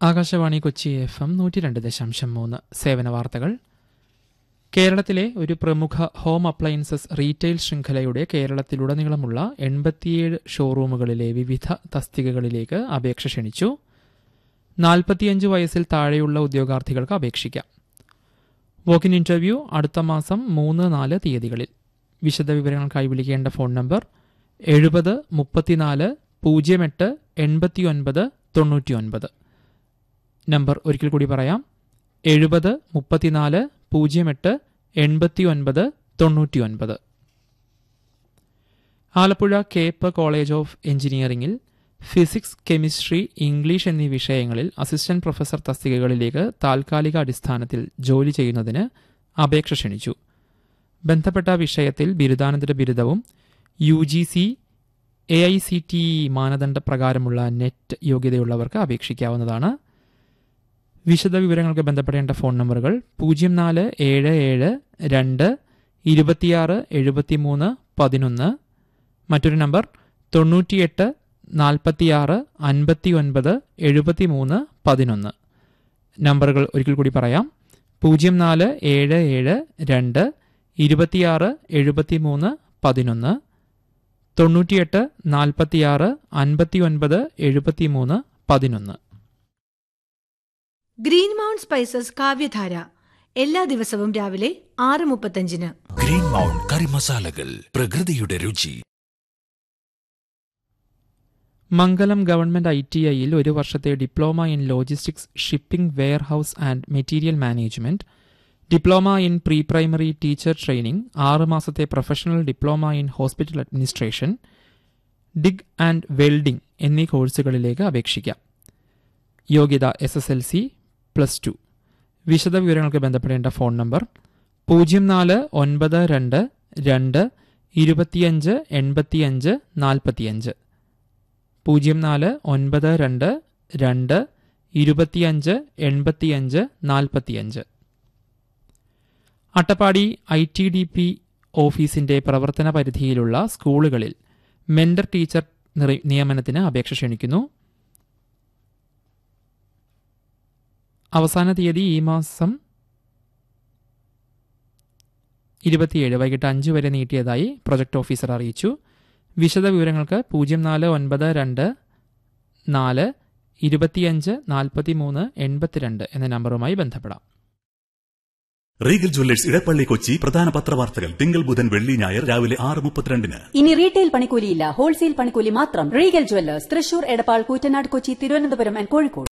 Akashvani Kochi F M നൂറ്റി രണ്ട് ദശാംശം മൂന്ന് സേവന വാർത്തകൾ കേരളത്തിലെ ഒരു പ്രമുഖ ഹോം അപ്ലയൻസസ് റീറ്റെയിൽ ശൃംഖലയുടെ കേരളത്തിലുടനീളമുള്ള എൺപത്തിയേഴ് ഷോറൂമുകളിലെ വിവിധ തസ്തികകളിലേക്ക് അപേക്ഷ ക്ഷണിച്ചു നാൽപ്പത്തിയഞ്ച് വയസ്സിൽ താഴെയുള്ള ഉദ്യോഗാർത്ഥികൾക്ക് അപേക്ഷിക്കാം വോക്കിൻ ഇന്റർവ്യൂ അടുത്ത മാസം മൂന്ന് നാല് തീയതികളിൽ വിശദവിവരങ്ങൾക്കായി വിളിക്കേണ്ട ഫോൺ നമ്പർ എഴുപത് മുപ്പത്തിനാല് പൂജ്യം എട്ട് എൺപത്തിയൊൻപത് തൊണ്ണൂറ്റിയൊൻപത് നമ്പർ ഒരിക്കൽ കൂടി പറയാം എഴുപത് മുപ്പത്തിനാല് പൂജ്യം എട്ട് എൺപത്തിയൊൻപത് തൊണ്ണൂറ്റിയൊൻപത് ആലപ്പുഴ കേപ്പ് കോളേജ് ഓഫ് എഞ്ചിനീയറിംഗിൽ ഫിസിക്സ് കെമിസ്ട്രി ഇംഗ്ലീഷ് എന്നീ വിഷയങ്ങളിൽ അസിസ്റ്റന്റ് പ്രൊഫസർ തസ്തികകളിലേക്ക് താൽക്കാലിക അടിസ്ഥാനത്തിൽ ജോലി ചെയ്യുന്നതിന് അപേക്ഷ ക്ഷണിച്ചു ബന്ധപ്പെട്ട വിഷയത്തിൽ ബിരുദാനന്തര ബിരുദവും U G C A I C T E മാനദണ്ഡ പ്രകാരമുള്ള നെറ്റ് യോഗ്യതയുള്ളവർക്ക് അപേക്ഷിക്കാവുന്നതാണ് വിശദ വിവരങ്ങൾക്ക് ബന്ധപ്പെടേണ്ട ഫോൺ നമ്പറുകൾ പൂജ്യം നാല് ഏഴ് ഏഴ് രണ്ട് ഇരുപത്തിയാറ് എഴുപത്തിമൂന്ന് പതിനൊന്ന് മറ്റൊരു നമ്പർ തൊണ്ണൂറ്റിയെട്ട് നാൽപ്പത്തിയാറ് അൻപത്തി ഒൻപത് എഴുപത്തിമൂന്ന് പതിനൊന്ന് നമ്പറുകൾ ഒരിക്കൽ കൂടി പറയാം പൂജ്യം നാല് ഏഴ് ഏഴ് രണ്ട് ഇരുപത്തിയാറ് എഴുപത്തിമൂന്ന് പതിനൊന്ന് തൊണ്ണൂറ്റിയെട്ട് നാൽപ്പത്തിയാറ് അൻപത്തി ഒൻപത് എഴുപത്തിമൂന്ന് പതിനൊന്ന് ഗ്രീൻ മൗണ്ട് സ്പൈസസ് കാവ്യധാര എല്ലാ ദിവസവും രാവിലെ ആറ് മുപ്പത്തഞ്ചിന് ഗ്രീൻ മൗണ്ട് കറി മസാലകൾ പ്രകൃതിയുടെ രുചി മംഗലം ഗവൺമെന്റ് ഐ ടി ഐയിൽ ഒരു വർഷത്തെ diploma in logistics shipping warehouse and material management diploma in pre primary teacher training ആറ് മാസത്തെ professional diploma in hospital administration TIG and welding എന്നീ കോഴ്സുകളിലേക്ക് അപേക്ഷിക്കാം യോഗ്യത S S L C plus two വിശദവിവരങ്ങൾക്ക് ബന്ധപ്പെടേണ്ട ഫോൺ നമ്പർ പൂജ്യം നാല് ഒൻപത് രണ്ട് രണ്ട് ഇരുപത്തിയഞ്ച് എൺപത്തിയഞ്ച് നാൽപ്പത്തിയഞ്ച് പൂജ്യം നാല് ഒൻപത് രണ്ട് രണ്ട് ഇരുപത്തിയഞ്ച് എൺപത്തിയഞ്ച് നാൽപ്പത്തിയഞ്ച് Attappadi I T D P ഓഫീസിന്റെ പ്രവർത്തന പരിധിയിലുള്ള സ്കൂളുകളിൽ മെന്റർ ടീച്ചർ നിറി- നിയമനത്തിന് അപേക്ഷ ക്ഷണിക്കുന്നു അവസാന തീയതി ഈ മാസം ഇരുപത്തിയേഴ് വൈകിട്ട് അഞ്ച് വരെ നീട്ടിയതായി പ്രൊജക്ട് ഓഫീസർ അറിയിച്ചു വിശദ വിവരങ്ങൾക്ക് പൂജ്യം നാല് ഒൻപത് രണ്ട് നാല് ഇരുപത്തിയഞ്ച് നാൽപ്പത്തി മൂന്ന് എൺപത്തിരണ്ട് എന്ന നമ്പറുമായി ബന്ധപ്പെടാം റീഗൽ ജ്വല്ലേഴ്സ് ഇടപ്പള്ളി കൊച്ചി പ്രധാന പത്രവാർത്തകൾ തിങ്കൾ ബുധൻ വെള്ളി ഞായർ രാവിലെ ആറ് മുപ്പത്തിരണ്ടിന് ഇനി റീറ്റെയിൽ പണിക്കൂലിയില്ല ഹോൾസെയിൽ പണിക്കൂലി മാത്രം Regal jewellers Thrissur Edappal Koottanad Kochi Thiruvananthapuram and Kozhikode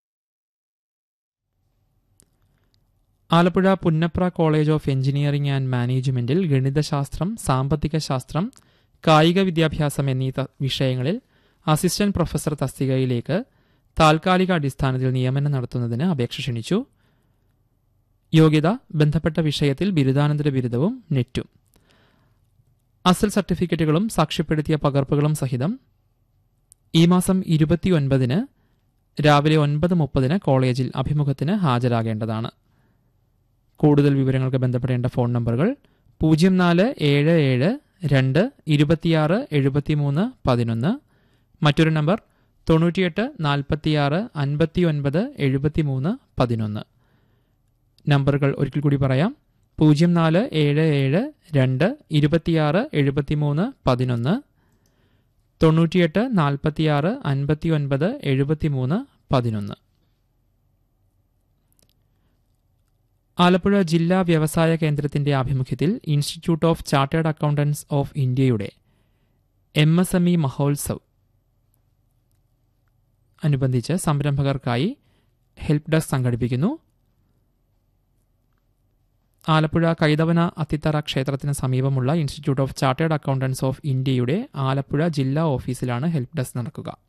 Alappuzha Punnapra college of engineering and മാനേജ്മെന്റിൽ ഗണിതശാസ്ത്രം സാമ്പത്തിക ശാസ്ത്രം കായിക വിദ്യാഭ്യാസം എന്നീ ത- വിഷയങ്ങളിൽ അസിസ്റ്റന്റ് പ്രൊഫസർ തസ്തികയിലേക്ക് താൽക്കാലിക അടിസ്ഥാനത്തിൽ നിയമനം നടത്തുന്നതിന് അപേക്ഷ ക്ഷണിച്ചു യോഗ്യത ബന്ധപ്പെട്ട വിഷയത്തിൽ ബിരുദാനന്തര ബിരുദവും നെറ്റും അസൽ സർട്ടിഫിക്കറ്റുകളും സാക്ഷ്യപ്പെടുത്തിയ പകർപ്പുകളും സഹിതം ഈ മാസം ഇരുപത്തിയൊൻപതിന് രാവിലെ ഒൻപത് മുപ്പതിന് കോളേജിൽ അഭിമുഖത്തിന് ഹാജരാകേണ്ടതാണ് കൂടുതൽ വിവരങ്ങൾക്ക് ബന്ധപ്പെടേണ്ട ഫോൺ നമ്പറുകൾ പൂജ്യം നാല് ഏഴ് ഏഴ് രണ്ട് ഇരുപത്തിയാറ് എഴുപത്തിമൂന്ന് പതിനൊന്ന് മറ്റൊരു നമ്പർ തൊണ്ണൂറ്റിയെട്ട് നാൽപ്പത്തിയാറ് അൻപത്തിയൊൻപത് എഴുപത്തിമൂന്ന് പതിനൊന്ന് നമ്പറുകൾ ഒരിക്കൽ കൂടി പറയാം പൂജ്യം നാല് ഏഴ് ഏഴ് രണ്ട് ഇരുപത്തിയാറ് എഴുപത്തിമൂന്ന് പതിനൊന്ന് തൊണ്ണൂറ്റിയെട്ട് നാൽപ്പത്തിയാറ് അൻപത്തിയൊൻപത് എഴുപത്തിമൂന്ന് പതിനൊന്ന് ആലപ്പുഴ ജില്ലാ വ്യവസായ കേന്ദ്രത്തിന്റെ ആഭിമുഖ്യത്തിൽ institute of chartered accountants of ഇന്ത്യയുടെ M S M E Mahotsav അനുബന്ധിച്ച് സംരംഭകർക്കായി ഹെൽപ്പ് ഡെസ്ക് സംഘടിപ്പിക്കുന്നു ആലപ്പുഴ കൈതവന അത്തിത്തറ ക്ഷേത്രത്തിന് സമീപമുള്ള institute of chartered accountants of ഇന്ത്യയുടെ ആലപ്പുഴ ജില്ലാ ഓഫീസിലാണ് ഹെൽപ്പ് ഡെസ്ക് നടക്കുക